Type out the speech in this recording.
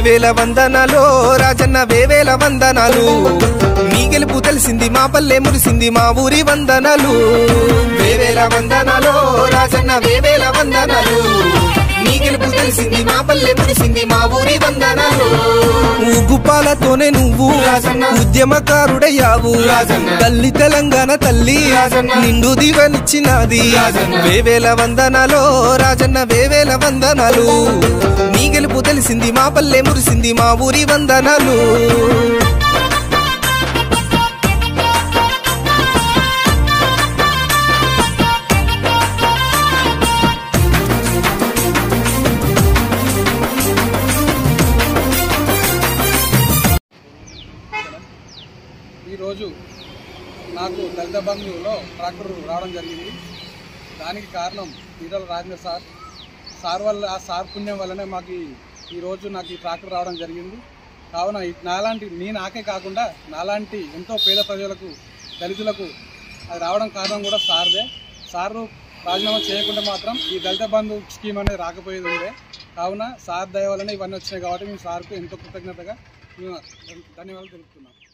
వేవేల వందనాలు రాజన్న వేవేల వందనాలు మీ గెలుపు తెలిసింది మా పల్లె మురిసింది మా ఊరి వందనాలు వేవేల వందనాలు రాజన్న వేవేల వందనాలు మీ గెలుపు తెలిసింది మా పల్లె మురిసింది మా ఊరి వందనాలు ఉగ్గుపాలతోనే నువ్వు ఉద్యమకారుడయ్యావు తల్లి తెలంగాణ తల్లి నిండు దీవెనిచ్చినది వేవేల వందనాలు రాజన్న వేవేల వందనాలు నీ గెలుపు తెలిసింది మా పల్లె మురిసింది మా ఊరి వందనాలు ఈరోజు నాకు దళిత బంధువులో ట్రాక్టర్ రావడం జరిగింది దానికి కారణం ఈరోజు రాజేంద్ర సార్ సార్ వల్ల ఆ సార్ పుణ్యం వల్లనే మాకు ఈ- ఈరోజు నాకు ఈ ట్రాక్టర్ రావడం జరిగింది కావున ఈ- నాలాంటి నీ నాకే కాకుండా నాలాంటి ఎంతో పేద ప్రజలకు దళితులకు అది రావడం కారణం కూడా సార్దే సారు రాజీనామా చేయకుండా మాత్రం ఈ దళిత బంధు స్కీమ్ అనేది రాకపోయేది ఉండే కావున సార్ దయ వల్లనే ఇవన్నీ వచ్చినాయి కాబట్టి మేము సార్కు ఎంతో కృతజ్ఞతగా మేము ధన్యవాదాలు తెలుపుతున్నాం